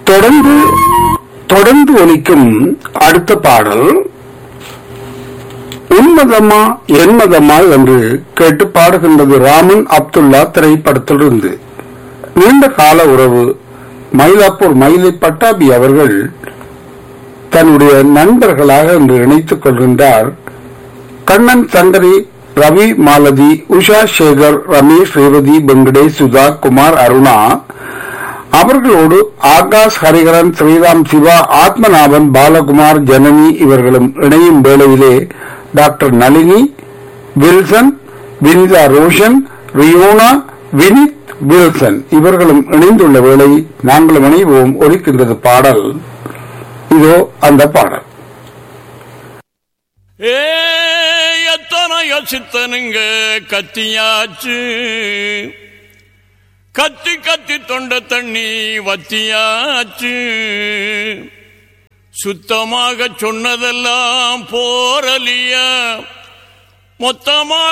தொடர்ந்து தொடர்ந்து ஒலிக்கும் அடுத்த பாடல் உன்மதமா என்மதமா என்று கேட்டு பாடுகின்றது ராமன் அப்துல்லா திரைப்படத்திலிருந்து நீண்ட கால உறவு மயிலாப்பூர் மயிலை பட்டாபி அவர்கள் தன்னுடைய நண்பர்களாக இன்று இணைத்துக் கொள்கின்றார் கண்ணன் சங்கரி ரவி மாலதி உஷா சேகர் ரமேஷ் ரேவதி வெங்கடேஷ் சுதா குமார் அருணா அவர்களோடு ஆகாஷ் ஹரிகரன் ஸ்ரீராம் சிவா ஆத்மநாபன் பாலகுமார் ஜனனி இவர்களும் இணையும் வேளையிலே doctor Nalini Wilson Vinitha Roshan Riyona Vinith Wilson இவர்களும் இணைந்துள்ள வேளை நாங்களும் இணைவோம் ஒலிக்கின்றது பாடல் இதோ அந்த பாடல் ஏ எத்தனையோ சித்தனுங்க கத்தியாச்சு கத்தி கத்தி தொண்ட தண்ணி வத்தியாச்சு சுத்தமாக சொன்னதெல்லாம் போரலியா மொத்தமாக